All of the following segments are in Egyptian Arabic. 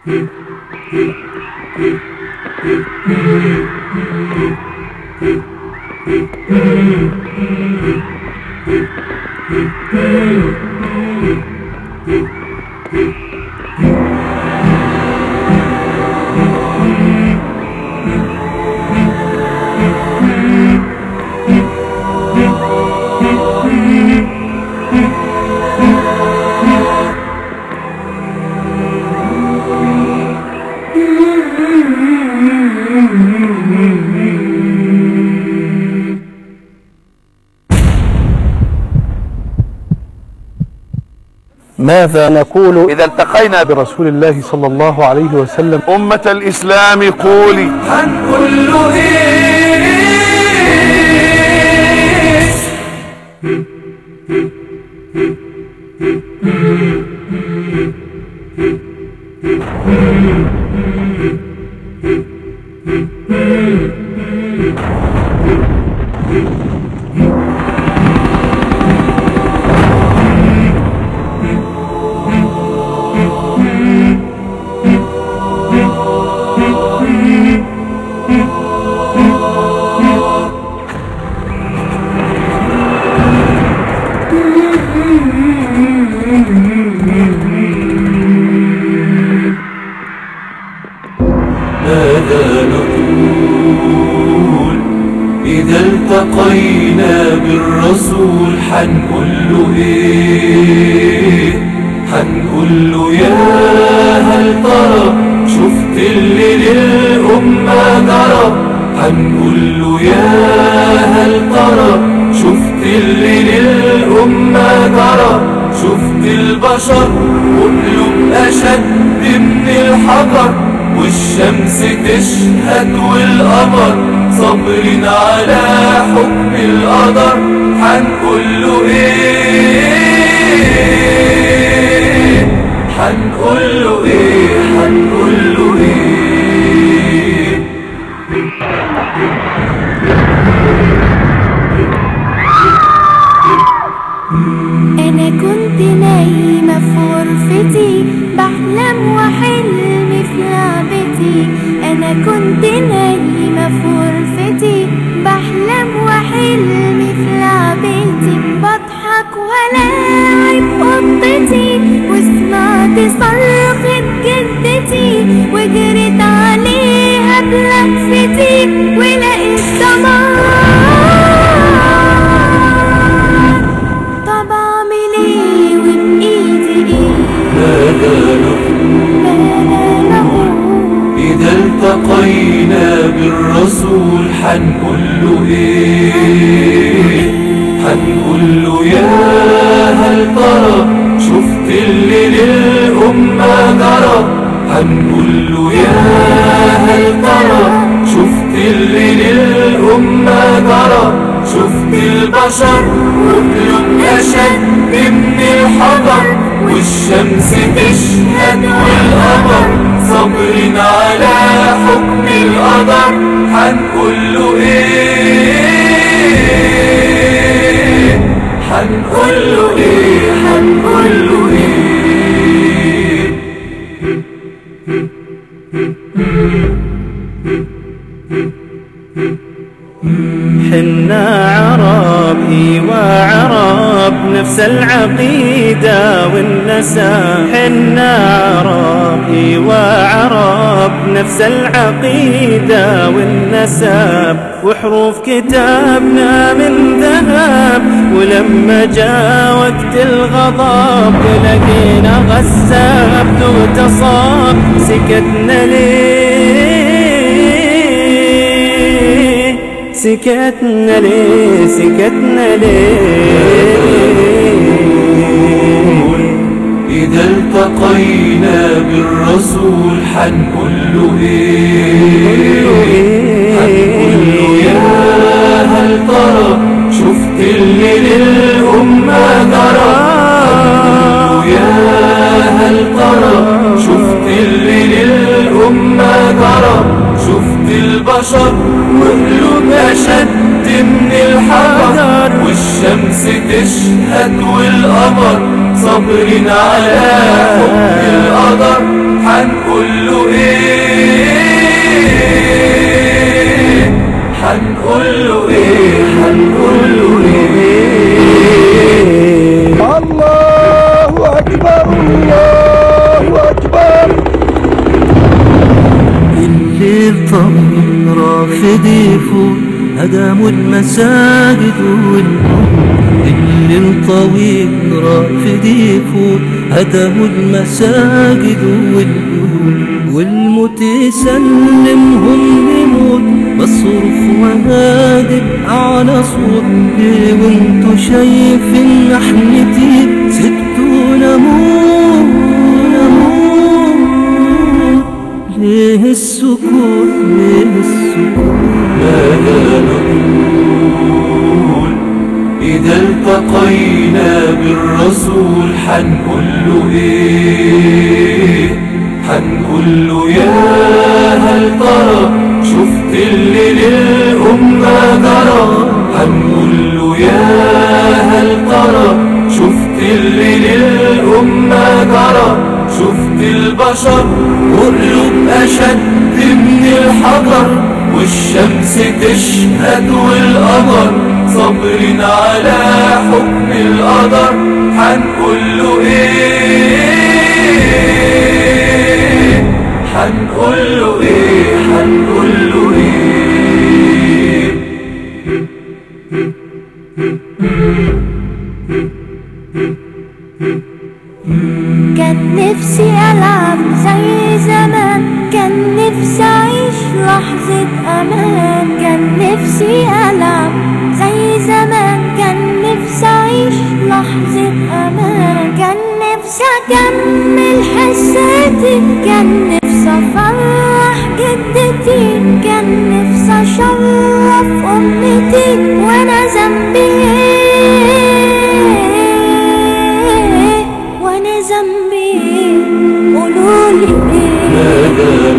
ماذا نقول إذا التقينا برسول الله صلى الله عليه وسلم أمة الإسلام قولي هنقول له ايه ماذا نقول إذا التقينا بالرسول حنقول له إيه حنقول له يا هل ترى شفت اللي للأمة جرى حنقول له يا هل ترى شفت اللي للأمة جرى شفت البشر كلهم أشد من الحجر والشمس تشهد والقمر صابرين على حكم القدر حنقول له ايه حنقول له ايه حنقول له ايه أنا كنت نايمة في غرفتي بحلم وحلمي في لعبتي أنا كنت نايمة في غرفتي بحلم وحلمي في لعبتي بضحك ولاعب قطتي وسمعت صرخة جدتي وجريت عليها بلفتي ولقيت دمار طب اعمل ايه وبايدي ايه ماذا نقول ماذا نقول إذا التقينا بالرسول حنقول له إيه حنقول له يا هل ترى شفت اللي للأمة جرى حنقول له يا هل ترى شفت اللي للأمة جرى شفت البشر كلهم أشد من الحجر والشمس تشهد والقمر صابرين على حكم القدر حنقول له ايه حنقول له ايه حنقول له ايه حنا عرب ايوا عرب نفس العقيدة والنسب حنا عرب ايوا عرب نفس العقيدة والنسب وحروف كتابنا من ذهب ولما جاء وقت الغضب لقينا غساب واغتصاب سكتنا ليه سكتنا ليه سكتنا ليه إذا التقينا بالرسول حنقول له إيه حنقول له يا هل ترى شفت اللي للأمة جرى حنقول له يا هل ترى شفت اللي للأمة جرى شفت البشر وقلوب أشد من الحجر والشمس تشهد والقمر صابرين على حكم القدر حنقول له ايه حنقول له ايه حنقول له ايه الله أكبر الله أكبر الليل طمن رافد يفوت هدموا المساجد والنور الليل طويل رافد يفوت هدموا المساجد والنور والموت يسلمهم لموت بصرخ وهادب على صوت ليه وانتو شايفين نحنتي سبتوا نموت نموت ليه السكوت ليه السكوت ماذا نقول إذا التقينا بالرسول حنقول له إيه حنقول له يا هل ترى شفت اللي للأمة جرى حنقول له يا هل ترى شفت اللي للأمة جرى شفت البشر قلوب أشد من الحجر والشمس تشهد والقمر صابرين على حكم القدر حنقول له ايه حنقول له ايه حنقول له ايه كان نفسي ألعب زي زمان كان نفسي أعيش لحظة أمان كان نفسي ألعب زي زمان كان نفسي أعيش لحظة أمان كان نفسي أكمل حساتي كان نفسي أفرح جدتي كان نفسي أشرف أمتي وأنا ذنبي إيه وأنا ذنبي إيه قولولي إيه ماذا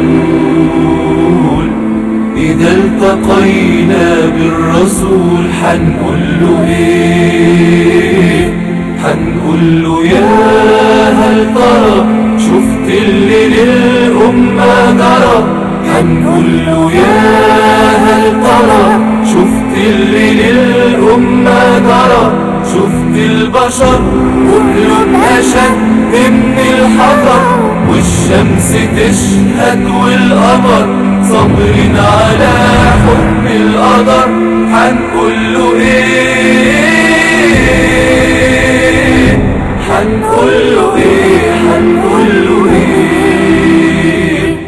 نقول إذا التقينا بالرسول حنقول له إيه حنقول له يا هل ترى شفت اللي للأمة جرى حنقول له يا هل ترى شفت اللي للأمة جرى شفت البشر قلوب أشد من الحجر والشمس تشهد والقمر صابرين على حكم القدر حنقول له ايه حنقول له ايه حنقول له ايه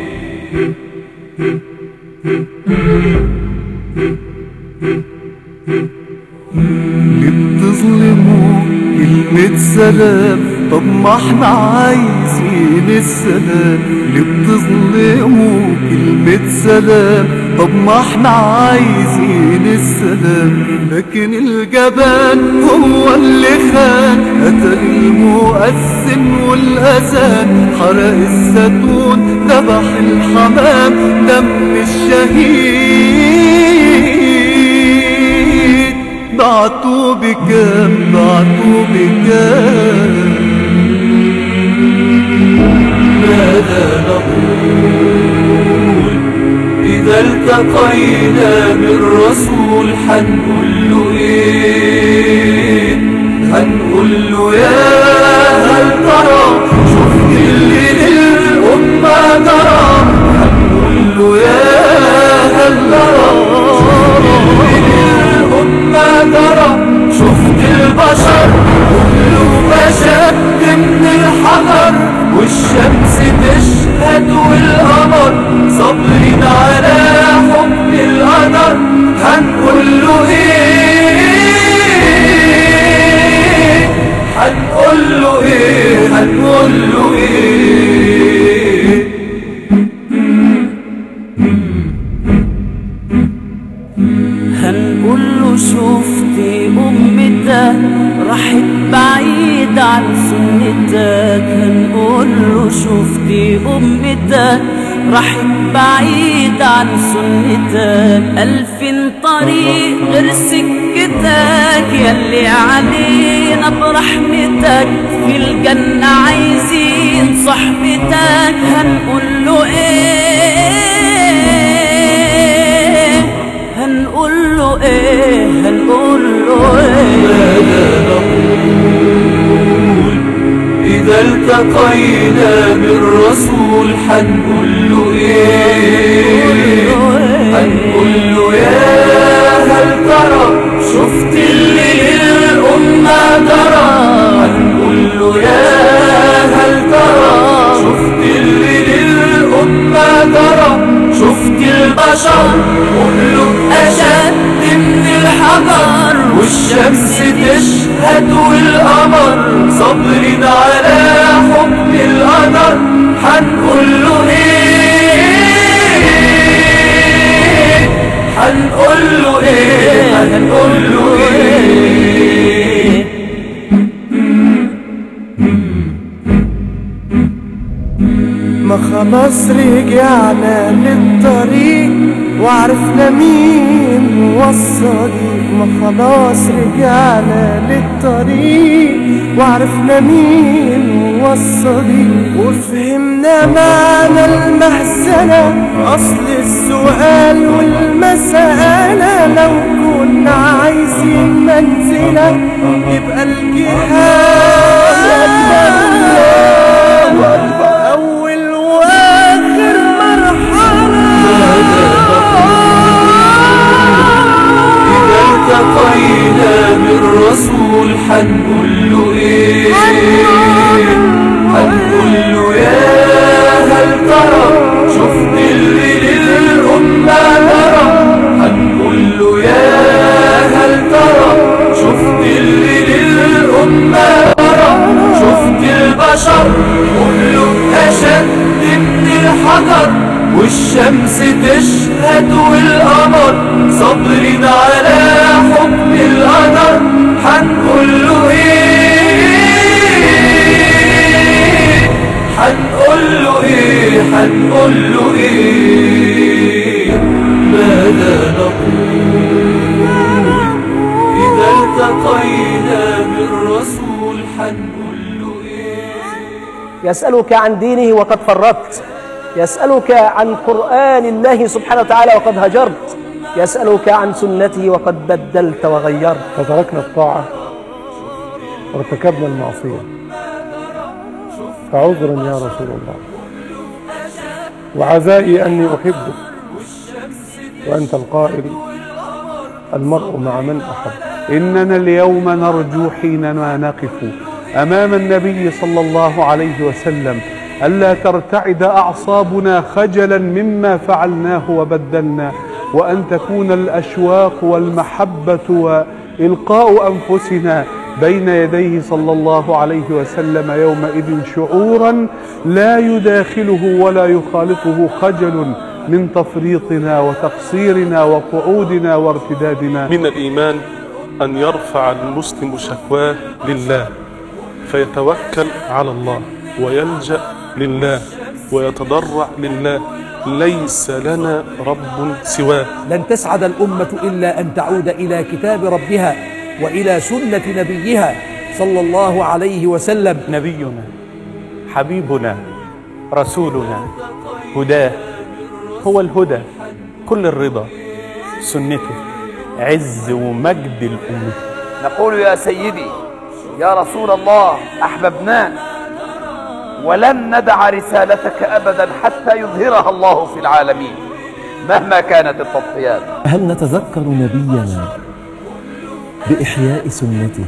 ليه بتظلموا كلمة سلام طب ما احنا عايزين السلام ليه بتظلموا كلمة سلام طب ما احنا عايزين السلام لكن الجبان هو اللي خان قتل المؤذن والأذان حرق الزيتون ذبح الحمام دم الشهيد بعتوا بكام بعتوا بكام ماذا نقول إذا التقينا بالرسول حنقول له إيه حنقول له يا هل ترى شفت اللي للأمة جرى حنقول له يا هل ترى شفت اللي للأمة جرى شفت البشر كله أشد من الحجر والشمس تشهد والقمر صابرين على حكم القدر هنقول له ايه هنقول له ايه هنقول له ايه هنقول له شفتي أمتك راحت بعيد عن سنتك هنقول له شفتي أمتك راحت بعيد عن سنتك ألف طريق غير سكتك يلي علينا برحمتك في الجنة عايزين صحبتك هنقول له ايه هنقول له ايه هنقول له ايه إذا التقينا بالرسول حنقول له إيه حنقول له يا هل ترى شفت اللي للأمة درى حنقول له يا هل ترى شفت اللي للأمة درى شفت البشر قلوب أشد من الحجر والشمس تشهد والقمر صابرين على حكم القدر حنقول له ايه حنقول له ايه حنقول له ايه ما خلاص رجعنا للطريق وعرفنا مين وصلي ما خلاص رجعنا للطريق وعرفنا مين وصلي وفهمنا معنى المحزنة أصل السؤال والمسألة لو كنا عايزين منزلة يبقى الجهاد أول وآخر إذا التقينا بالرسول حنقول له إيه حنقول له يا هل ترى شفت اللي للأمة ترى حنقول له يا هل ترى شفت اللي للأمة ترى شفت البشر كله أشد من الحجر والشمس تشهد والقمر صابرين على حكم القدر حنقول له ايه حنقول له ايه حنقول له ايه ماذا نقول إذا التقينا بالرسول حنقول له ايه يسألك عن دينه وقد فرطت يسألك عن قرآن الله سبحانه وتعالى وقد هجرت يسألك عن سنته وقد بدلت وغيرت فتركنا الطاعة وارتكبنا المعصية فعذرا يا رسول الله وعزائي أني أحبك وأنت القائل المرء مع من أحب إننا اليوم نرجو حينما نقف أمام النبي صلى الله عليه وسلم ألا ترتعد أعصابنا خجلا مما فعلناه وبدلنا وأن تكون الأشواق والمحبة وإلقاء أنفسنا بين يديه صلى الله عليه وسلم يومئذ شعورا لا يداخله ولا يخالطه خجل من تفريطنا وتقصيرنا وقعودنا وارتدادنا من الإيمان أن يرفع المسلم شكواه لله فيتوكل على الله ويلجأ لله ويتضرع لله ليس لنا رب سواه لن تسعد الأمة إلا أن تعود إلى كتاب ربها وإلى سنة نبيها صلى الله عليه وسلم نبينا حبيبنا رسولنا هداه هو الهدى كل الرضا سنته عز ومجد الأمة نقول يا سيدي يا رسول الله أحببناك ولن ندع رسالتك أبدا حتى يظهرها الله في العالمين مهما كانت التضحيات هل نتذكر نبينا بإحياء سنته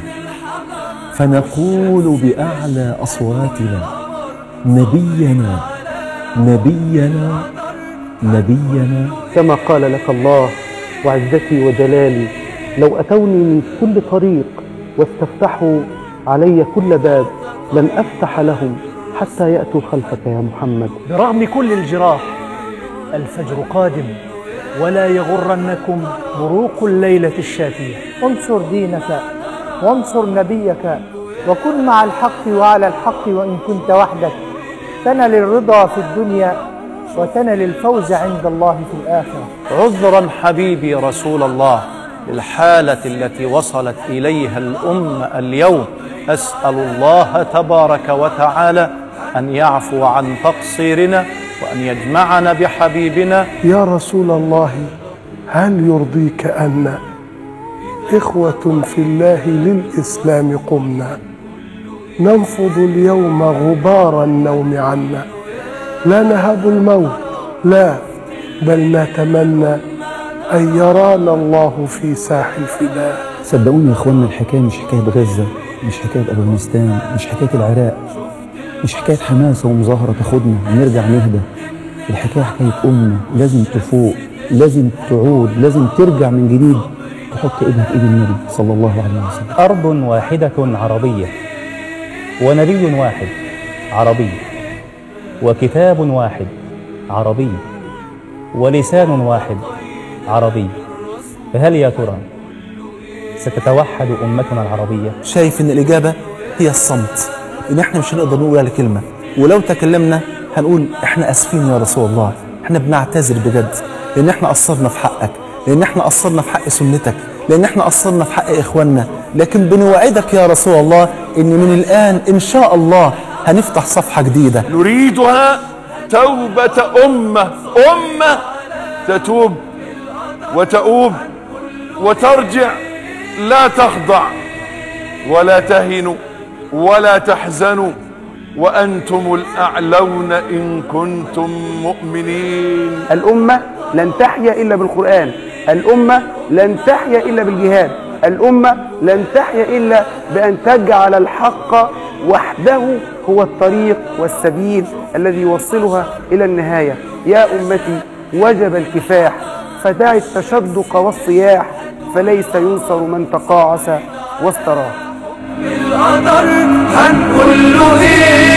فنقول بأعلى أصواتنا نبينا نبينا نبينا كما قال لك الله وعزتي وجلالي لو أتوني من كل طريق واستفتحوا علي كل باب لن أفتح لهم حتى يأتوا خلفك يا محمد برغم كل الجراح الفجر قادم ولا يغرنكم بروق الليلة الشاتية انصر دينك وانصر نبيك وكن مع الحق وعلى الحق وإن كنت وحدك تنل الرضا في الدنيا وتنل الفوز عند الله في الآخرة عذرا حبيبي رسول الله الحالة التي وصلت إليها الأمة اليوم أسأل الله تبارك وتعالى أن يعفو عن تقصيرنا وأن يجمعنا بحبيبنا يا رسول الله هل يرضيك أن إخوة في الله للإسلام قمنا ننفض اليوم غبار النوم عنا لا نهب الموت لا بل نتمنى أن يرانا الله في ساح الفداء صدقوني يا اخوانا الحكايه مش حكايه غزه مش حكايه افغانستان مش حكايه العراق مش حكايه حماس ومظاهره تاخدنا ونرجع نهدى الحكايه حكايه امه لازم تفوق لازم تعود لازم ترجع من جديد تحط ايدها في ايد النبي صلى الله عليه وسلم أرض واحدة عربية ونبي واحد عربي وكتاب واحد عربي ولسان واحد عربي فهل يا ترى ستتوحد أمتنا العربية؟ شايف ان الاجابه هي الصمت ان احنا مش هنقدر نقول ولا كلمه ولو تكلمنا هنقول احنا اسفين يا رسول الله احنا بنعتذر بجد لان احنا قصرنا في حقك لان احنا قصرنا في حق سنتك لان احنا قصرنا في حق اخواننا لكن بنوعدك يا رسول الله ان من الان ان شاء الله هنفتح صفحه جديده نريدها توبة أمة أمة تتوب وتؤوب وترجع لا تخضع ولا تهن ولا تحزنوا وأنتم الأعلون إن كنتم مؤمنين الأمة لن تحيا إلا بالقرآن الأمة لن تحيا إلا بالجهاد الأمة لن تحيا إلا بأن تجعل الحق وحده هو الطريق والسبيل الذي يوصلها إلى النهاية يا أمتي وجب الكفاح فدع التشدق والصياح فليس ينصر من تقاعس واستراح القدر هنقول له ايه